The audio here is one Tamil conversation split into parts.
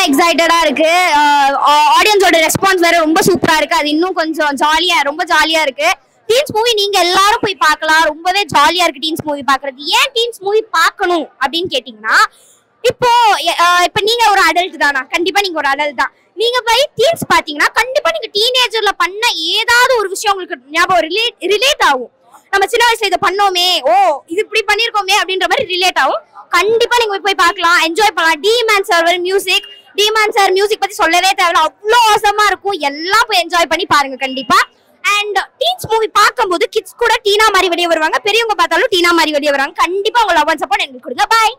எக்ஸைட்டடா இருக்கு ஆடியன்ஸோட ரெஸ்பான்ஸ் வேற ரொம்ப சூப்பரா இருக்கு அது இன்னும் கொஞ்சம் ஜாலியா ரொம்ப ஜாலியா இருக்கு டீன்ஸ் மூவி நீங்க எல்லாரும் போய் பார்க்கலாம் ரொம்பவே ஜாலியா இருக்கு டீன்ஸ் மூவி பார்க்கிறது ஏன் டீன்ஸ் மூவி பார்க்கணும் அப்படின்னு கேட்டிங்கன்னா இப்போ எ- ஆஹ் இப்ப நீங்க ஒரு அடல்ட் தானா கண்டிப்பா நீங்க ஒரு அடல்ட் தான் நீங்க போய் டீன்ஸ் பாத்தீங்கன்னா கண்டிப்பா நீங்க டீனேஜர்ல பண்ண ஏதாவது ஒரு விஷயம் உங்களுக்கு ஞாபகம் ரிலேட் ரிலேட் ஆகும் நம்ம சின்ன வயசுல இதை பண்ணோமே ஓ இது இப்படி பண்ணிருக்கோமே அப்படின்ற மாதிரி ரிலேட் ஆகும் கண்டிப்பா நீங்க போய் பார்க்கலாம் என்ஜாய் பண்ணலாம் D Imman sir music D Imman sir music பத்தி சொல்லவே தேவையில்ல அவ்வளோ அவசரமா இருக்கும் எல்லாம் போய் என்ஜாய் பண்ணி பாருங்க கண்டிப்பா அண்ட் டீன்ஸ் மூவி பார்க்கும்போது கிட்ஸ் கூட டீனா மாதிரி வெளியே வருவாங்க பெரியவங்க பார்த்தாலும் டீனா மாதிரி வெளியே வருவாங்க கண்டிப்பா உங்க லவ் அண்ட் சப்போர்ட் எங்களுக்கு கொடுங்க பாய்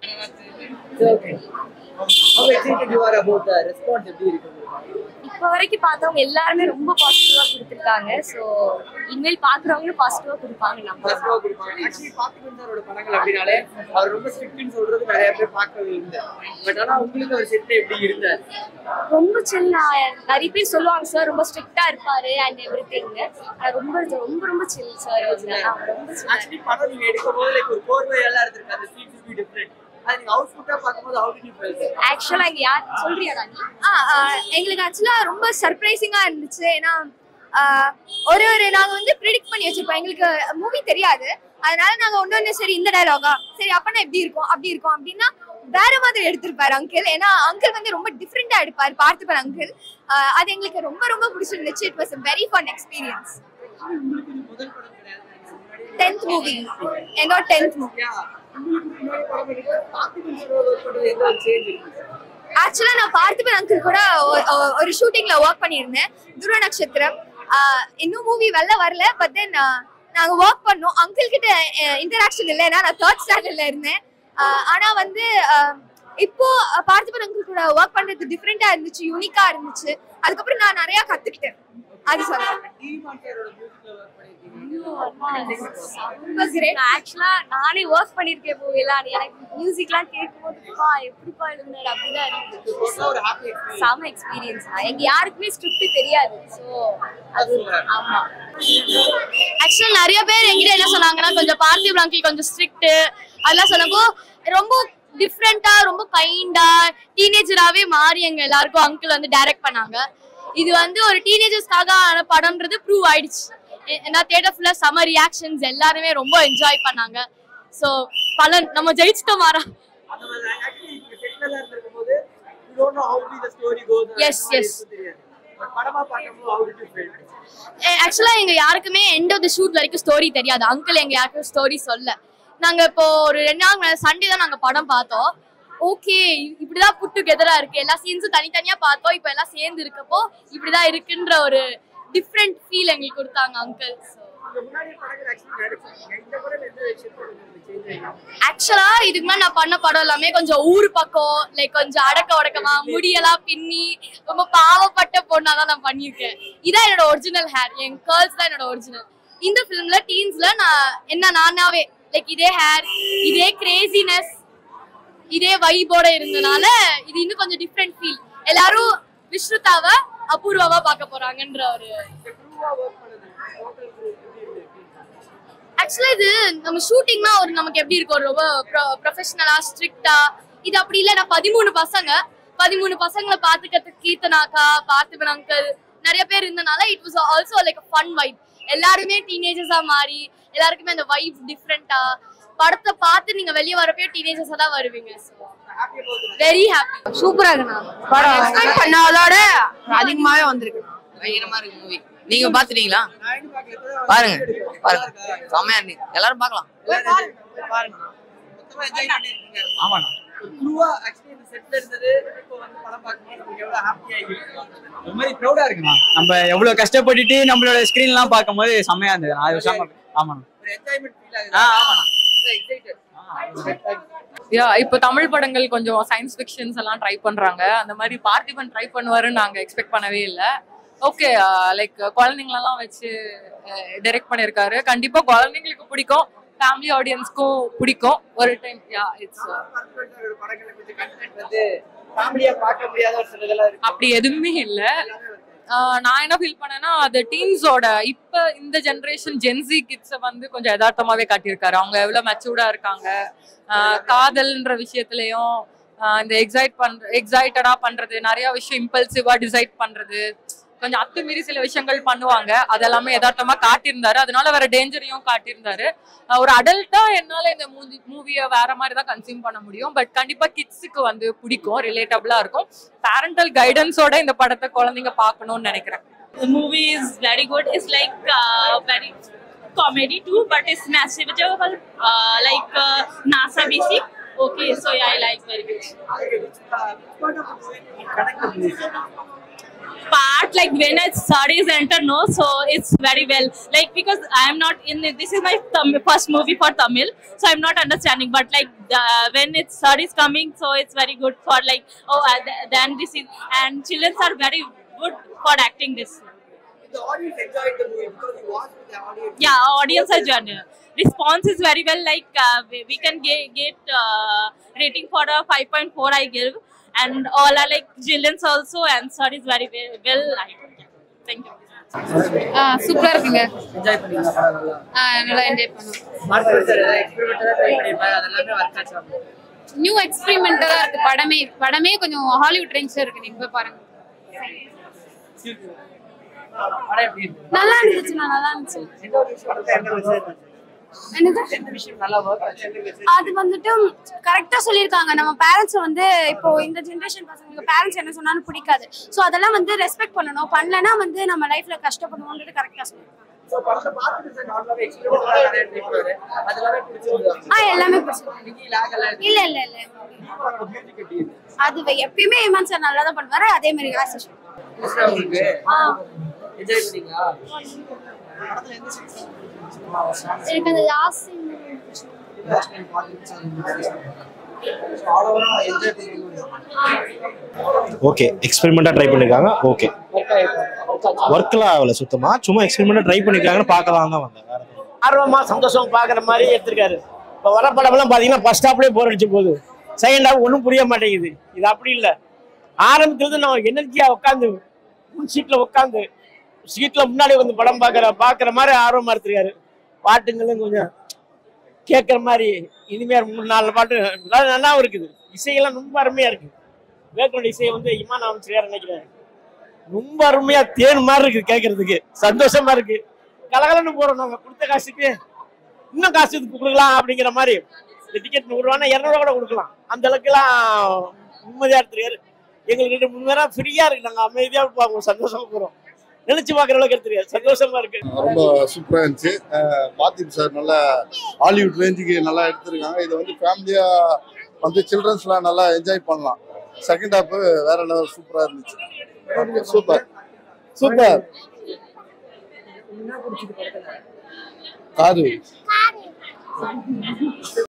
How excited you are about the response எப்படி இருக்கு உங்களுக்கு? இப்போ வரைக்கும் பார்த்தவங்க எல்லாருமே ரொம்ப பாசிட்டிவா கொடுத்துருக்காங்க ஸோ இனிமேல் பாக்குறவங்களும் பாசிட்டிவா கொடுப்பாங்க நம்ம First row கொடுப்பாங்க. Actually, பார்த்திபன் சாரோட படங்கள் அப்படின்னாலே அவர் ரொம்ப ஸ்ட்ரிக்ட்னு சொல்றது நிறைய பேர் பார்க்கவே இல்லை பட் ஆனா உங்களுக்கு அவர் செட் எப்படி இருந்தார் ரொம்ப சின்ன நிறைய பேர் சொல்லுவாங்க சார் ரொம்ப ஸ்ட்ரிக்டா இருப்பாரு அண்ட் எவ்ரி திங் ரொம்ப ரொம்ப ரொம்ப சில் சார் ரொம்ப chill. ஆக்சுவலி படம் நீங்க எடுக்கும் போது லைக் ஒரு கோர்வை எல்லாம் இருந்திருக்கு அந்த சீன் பி டிஃபரெண்ட் அது நீங்க அவுட்புட்டா பார்க்கும்போது ஹவு டிட் யூ ஃபீல் ஆக்சுவலா இங்க யார் சொல்றியாடா நீ ஆ, ஆ, எங்களுக்கு ஆக்சுவலா ரொம்ப சர்ப்ரைசிங்கா இருந்துச்சு ஏன்னா ஆ, ஒரு ஒரு நாங்க வந்து ப்ரிடிக்ட் பண்ணி வச்சிருப்போம் எங்களுக்கு மூவி தெரியாது அதனால நாங்க ஒண்ணு ஒண்ணு சரி இந்த டயலாகா சரி அப்பனா எப்படி இருக்கும் அப்படி இருக்கும் அப்படின்னா வேற மாதிரி எடுத்திருப்பாரு அங்கிள் ஏன்னா அங்கிள் வந்து ரொம்ப டிஃப்ரெண்டா எடுப்பாரு பார்த்துப்பாரு அங்கிள் அது எங்களுக்கு ரொம்ப ரொம்ப பிடிச்சிருந்துச்சு it was very fun experience உங்களுக்கு இது முதல் படம் கிடையாது டென்த் மூவி என்னோட டென்த் மூவி Yeah. உங்களுக்கு முன்னாடி படம் எடுக்க பார்த்திபன் சாரோட ஒர்க் பண்றது எந்த ஒரு சேஞ்ச் இருக்கு ஆக்சுவலா நான் பார்த்திபன் அங்கிள் கூட ஒ- ஒ- ஒரு ஷூட்டிங்ல ஒர்க் பண்ணியிருந்தேன் துருவ நட்சத்திரம் ஆஹ் இன்னும் மூவி வெளில வரல பட் தென் நாங்க ஒர்க் பண்ணோம் அங்கிள் கிட்ட இன்டராக்ஷன் இல்லை ஏன்னா நான் தேர்ட் ஸ்டாண்டர்ட்ல இருந்தேன் ஆஹ் ஆனா வந்து ஆஹ் இப்போ அஹ், பார்த்திபன் அங்கிள் கூட ஒர்க் பண்றது டிஃப்ரெண்டா இருந்துச்சு யூனிக்கா இருந்துச்சு அதுக்கப்புறம் நான் நிறைய கத்துக்கிட்டேன் அது சொல்றேன் டீமான் சாரோட மியூசிக்ல ஒர்க் பண்ணிருக்கீங்க ரொம்ப கிரேட் ஆக்சுவலா நானே ஒர்க் பண்ணிருக்கேன் மூவிலாம் எனக்கு மியூசிக்லாம் கேட்கும்போதுப்பா எப்படிப்பா எழுதுனாரு அப்படிதான் இருந்துச்சு டோட்டலா ஒரு ஹாப்பி எக்ஸ்பீரியன்ஸ் செம எக்ஸ்பீரியன்ஸ் தான் எங்க யாருக்குமே ஸ்கிரிப்ட் தெரியாது ஸோ அது ஆமா ஆக்சுவலா நிறைய பேர் எங்கிட்ட என்ன சொன்னாங்கன்னா கொஞ்சம் பார்த்திபன் அங்கிள் கொஞ்சம் ஸ்ட்ரிக்ட் அதெல்லாம் சொன்னப்போ ரொம்ப டிஃப்ரெண்டா ரொம்ப கைண்டா டீனேஜராகவே மாறி எங்க எல்லாருக்கும் அங்கிள் வந்து டைரக்ட் பண்ணாங்க இது வந்து ஒரு டீனேஜர்ஸ்க்காக ஆன படம்ன்றது ப்ரூவ் ஆயிடுச்சு எ- ஏன்னா தேட்டர் ஃபுல்லா சம ரியாக்ஷன்ஸ் எல்லாருமே ரொம்ப என்ஜாய் பண்ணாங்க ஸோ பலன் நம்ம ஜெயிச்சிட்டோம் மாறா அந்த மாதிரி ஆக்சுவலி நீங்க செட்ல இருந்திருக்கும் போது you don't know how the the story goes Yes, yes. தெரியாது பட் படமா பார்க்கும்போது ஹவ் டிட் யூ ஃபீல் ஆக்சுவலா எங்க யாருக்குமே எண்ட் ஆஃப் த ஷூட் வரைக்கும் ஸ்டோரி தெரியாது அங்கிள் எங்க யாருக்கும் ஸ்டோரி சொல்ல நாங்க இப்போ ஒரு ரெண்டு நாள் சண்டே தான் நாங்க படம் பார்த்தோம் ஓகே இப்படிதான் புட் டுகெதரா இருக்கு எல்லா சீன்ஸும் தனித்தனியா பார்த்தோம் இப்போ எல்லாம் சேர்ந்து இருக்கப்போ இப்படிதான் இருக்குன்ற ஒரு டிஃப்ரெண்ட் ஃபீல் எங்களுக்கு கொடுத்தாங்க அங்கிள் இந்த முன்னாடி படங்கள் ஆக்சுவலி நடிச்சிருக்கீங்க இந்த படம் எந்த விஷயம் உங்களுக்கு சேஞ்ச் ஆயிருக்கு ஆக்சுவலா இதுக்கு முன்னாடி நான் பண்ண படம் எல்லாமே கொஞ்சம் ஊர் பக்கம் லைக் கொஞ்சம் அடக்க உடக்கமா முடியெல்லாம் பின்னி ரொம்ப பாவப்பட்ட பொண்ணா தான் நான் பண்ணியிருக்கேன் இதான் என்னோட ஒரிஜினல் ஹேர் என் கேர்ள்ஸ் தான் என்னோட ஒரிஜினல் இந்த ஃபிலிம்ல டீன்ஸ்ல நான் என்ன நானாவே லைக் இதே ஹேர் இதே கிரேசினஸ் இதே வைபோட இருந்தனால இது இன்னும் கொஞ்சம் டிஃப்ரெண்ட் ஃபீல் எல்லாரும் விஸ்ருதாவை அபூர்வாவா பார்க்க போறாங்கன்ற ஒரு இந்த க்ரூவா ஒர்க் பண்ணது டோட்டல் க்ரூ எப்படி இருக்கு ஆக்சுவலா இது நம்ம ஷூட்டிங்னா ஒரு நமக்கு எப்படி இருக்கும் ஒரு ரொம்ப ப்ரொஃபஷனலா ஸ்ட்ரிக்டா இது அப்படி இல்ல நான் பதிமூணு பசங்க பதிமூணு பசங்களை பாத்துக்கிறதுக்கு கீர்த்தனாக்கா பார்த்திபன் அங்கிள் நிறைய பேர் இருந்தனால it was also like fun vibe எல்லாருமே டீனேஜர்ஸா மாறி எல்லாருக்குமே அந்த வைப் டிஃப்ரெண்டா படத்தை பார்த்து நீங்க வெளியே வரப்போ டீனேஜர்ஸா தான் வருவீங்க ஹாப்பி அபௌட் வெரி ஹாப்பி சூப்பரா இருக்குண்ணா படம் எக்ஸ்பெக்ட் பண்ணாதோட அதிகமாவே வந்திருக்கு பயங்கரமா இருக்கு மூவி நீங்க பாத்துட்டீங்களா நான் பார்க்கல பாருங்க பாருங்க செம்மையா இருக்கு எல்லாரும் பார்க்கலாம் பாருங்க மொத்தமா என்ஜாய் பண்ணிருக்கீங்க ஆமாண்ணா க்ரூவா ஆக்சுவலி இந்த செட்ல இருந்தது இப்போ வந்து படம் பார்க்கும்போது நமக்கு எவ்வளவு ஹாப்பியா இருக்கு ஒரு மாதிரி ப்ரௌடா இருக்குண்ணா நம்ம எவ்வளவு கஷ்டப்பட்டுட்டு நம்மளோட ஸ்கிரீன் எல்லாம் பார்க்கும்போது செம்மையா இருந்தது அது விஷயம் ஆமாண்ணா ஒரு என்ஜாய்மெண்ட் ஃபீல் ஆகுது ஆ, ஆமாண்ணா. எக்ஸைட்டட் யா இப்போ தமிழ் படங்கள் கொஞ்சம் சயின்ஸ் ஃபிக்ஷன்ஸ் எல்லாம் ட்ரை பண்றாங்க அந்த மாதிரி பார்த்திபன் ட்ரை பண்ணுவாருன்னு நாங்க எக்ஸ்பெக்ட் பண்ணவே இல்லை ஓகே லைக் குழந்தைங்களெல்லாம் வச்சு டைரக்ட் பண்ணியிருக்காரு கண்டிப்பா குழந்தைங்களுக்கு பிடிக்கும் ஃபேமிலி ஆடியன்ஸ்க்கும் பிடிக்கும் ஒரு டைம் யா இட்ஸ் படங்களை கொஞ்சம் கண்டென்ட் வந்து ஃபேமிலியா பார்க்க முடியாத ஒரு சிலதெல்லாம் இருக்கு அப்படி எதுவுமே இல்லை நான் என்ன ஃபீல் பண்ணேன்னா அது டீன்ஸோட இப்ப இந்த ஜென்ரேஷன் ஜென்சி கிட்ஸை வந்து கொஞ்சம் யதார்த்தமாவே காட்டியிருக்காரு அவங்க எவ்வளவு மெச்சூர்டா இருக்காங்க ஆஹ் காதல்ன்ற விஷயத்துலயும் ஆஹ் இந்த எக்ஸைட் பண்ற எக்ஸைட்டடா பண்றது நிறைய விஷயம் இம்பல்சிவா டிசைட் பண்றது கொஞ்சம் அத்துமீறி சில விஷயங்கள் பண்ணுவாங்க அதெல்லாமே யதார்த்தமா காட்டியிருந்தாரு அதனால வேற டேஞ்சரையும் காட்டியிருந்தாரு ஆஹ் ஒரு அடல்ட்டா என்னால இந்த மூவி மூவியை வேற மாதிரி தான் கன்சியூம் பண்ண முடியும் பட் கண்டிப்பா கிட்ஸுக்கு வந்து பிடிக்கும் ரிலேட்டபிளா இருக்கும் பேரண்டல் கைடன்ஸோட இந்த படத்தை குழந்தைங்க பார்க்கணும்னு நினைக்கிறேன் The movie is very good. It's like uh, very comedy too, but it's massive. Uh, like uh, NASA basic. Okay, so yeah, I like very much. Part like when I studies enter no, so it's very well. Like because I am not in this is my Tam- first movie for Tamil, so I'm not understanding. But like the, when it's studies coming, so it's very good for like oh uh, th- then this is and children are very good for acting this. The audience enjoyed the movie because you watched with the audience. yeah audience are journey response is very well like uh, we, we can get, get uh, rating for a 5.4 i give and all are like children's also answer is very well, well I, yeah. thank you சூப்பரா இருக்குங்க என்ஜாய் பண்ணீங்களா படம் நல்லா நல்லா என்ஜாய் பண்ணோம் மார்க்கெட் சார் ஏதாவது எக்ஸ்பெரிமெண்டலா ட்ரை பண்ணிருப்பாரு அது எல்லாமே ஒர்க் ஆச்சா நியூ எக்ஸ்பெரிமெண்டா இருக்கு படமே படமே கொஞ்சம் ஹாலிவுட் ரேஞ்ச்ல இருக்கு நீங்க போய் பாருங்க படம் எப்படி இருக்கு நல்லா இருந்துச்சுண்ணா நல்லா இருந்துச்சு எந்த ஒரு விஷயம் வந்து எந்த விஷயம் இருந்துச்சு? என்னது எந்த விஷயம் நல்லா ஒர்க் ஆச்சு எந்த விஷயம் அது வந்துட்டு கரெக்டா சொல்லியிருக்காங்க நம்ம பேரண்ட்ஸ் வந்து இப்போ இந்த ஜென்ரேஷன் பசங்களுக்கு பேரண்ட்ஸ் என்ன சொன்னாலும் பிடிக்காது ஸோ அதெல்லாம் வந்து ரெஸ்பெக்ட் பண்ணணும் பண்ணலன்னா வந்து நம்ம லைஃப்ல கஷ்டப்படுவோன்றது கரெக்டா சொல்லியிருக்காங்க So, படத்தை பார்த்துட்டு சார் நார்மலாவே எக்ஸ்பெரிமெண்டலா நிறைய ட்ரை பண்ணுவாரு அது எல்லாமே பிடிச்சிருந்தது ஆ எல்லாமே பிடிச்சிருக்கு இன்னைக்கு லாக் எல்லாம் இருக்கு இல்ல இல்ல இல்ல அவரோட மியூசிக் எப்படி இருக்கு அது வை- எப்பயுமே இமான் சார் நல்லா தான் பண்ணுவாரு அதே மாதிரி ஆஸ் யூஷுவல். புதுசா உங்களுக்கு ஆ என்ஜாய் பண்ணீங்களா படத்துல எந்த சீன் எனக்கு அந்த லாஸ்ட் லாஸ்ட் டைம் பார்த்துட்டு ஆல் ஓவரா என்ஜாய் பண்ணீங்க ஓகே எக்ஸ்பெரிமெண்ட்டாக ட்ரை பண்ணியிருக்காங்க ஓகே ஒர்க் ஆயிருக்கு ஒர்க்லாம் ஆகல சுத்தமா சும்மா எக்ஸ்பெரிமெண்ட்டாக ட்ரை பண்ணியிருக்காங்கன்னு பார்க்கலாம் தான் வந்தேன் வேற எதுவும் இல்ல. ஆர்வமா சந்தோஷம் பாக்குற மாதிரி எடுத்திருக்காரு இப்போ வர படம்லாம் பாத்தீங்கன்னா ஃபர்ஸ்ட் ஹாப்லேயே போர் அடிச்சு போகுது செகண்ட் ஹாப் ஒன்றும் புரிய மாட்டேங்குது இது அப்படி இல்லை ஆரம்பத்துல நம்ம எனர்ஜியா உட்காந்து முன் சீட்ல உட்காந்து சீட்ல முன்னாடி வந்து படம் பார்க்குற பார்க்குற மாதிரி ஆர்வமா எடுத்திருக்காரு பாட்டுங்களும் கொஞ்சம் கேட்குற மாதிரி இனிமே மூணு நாலு பாட்டு நல்லா நல்லாவும் இருக்குது இசையெல்லாம் ரொம்ப அருமையா இருக்கு வேக்கோட இசை வந்து இமான் அமைச்சிருக்காரு நினைக்கிறேன் ரொம்ப அருமையா தேன் மாதிரி இருக்குது கேட்கறதுக்கு சந்தோஷமா இருக்கு கலகலன்னு போறோம் நாங்க கொடுத்த காசுக்கு இன்னும் காசு இதுக்கு கொடுக்கலாம் அப்படிங்கிற மாதிரி இந்த டிக்கெட் நூறு ரூபானா இரநூறுவா கூட கொடுக்கலாம் அந்த அளவுக்கு எல்லாம் நிம்மதியா எடுத்துருக்காரு எங்களுக்கு ரெண்டு மூணு நேரம் ஃப்ரீயா இருக்கு நாங்க அமைதியா பார்ப்போம் சந்தோஷமா போறோம் நினைச்சு பாக்குற அளவுக்கு எடுத்துருக்காரு சந்தோஷமா இருக்கு ரொம்ப சூப்பராக இருந்துச்சு அஹ் பார்த்திப் சார் நல்லா ஹாலிவுட் ரேஞ்சுக்கு நல்லா எடுத்திருக்காங்க இதை வந்து ஃபேமிலியாக வந்து சில்ட்ரன்ஸ்லாம் நல்லா என்ஜாய் பண்ணலாம் செகண்ட் ஹாஃப் வேற லெவல் சூப்பராக இருந்துச்சு சூப்பர் சூப்பர் என்ன பிடிச்சது படத்துல காது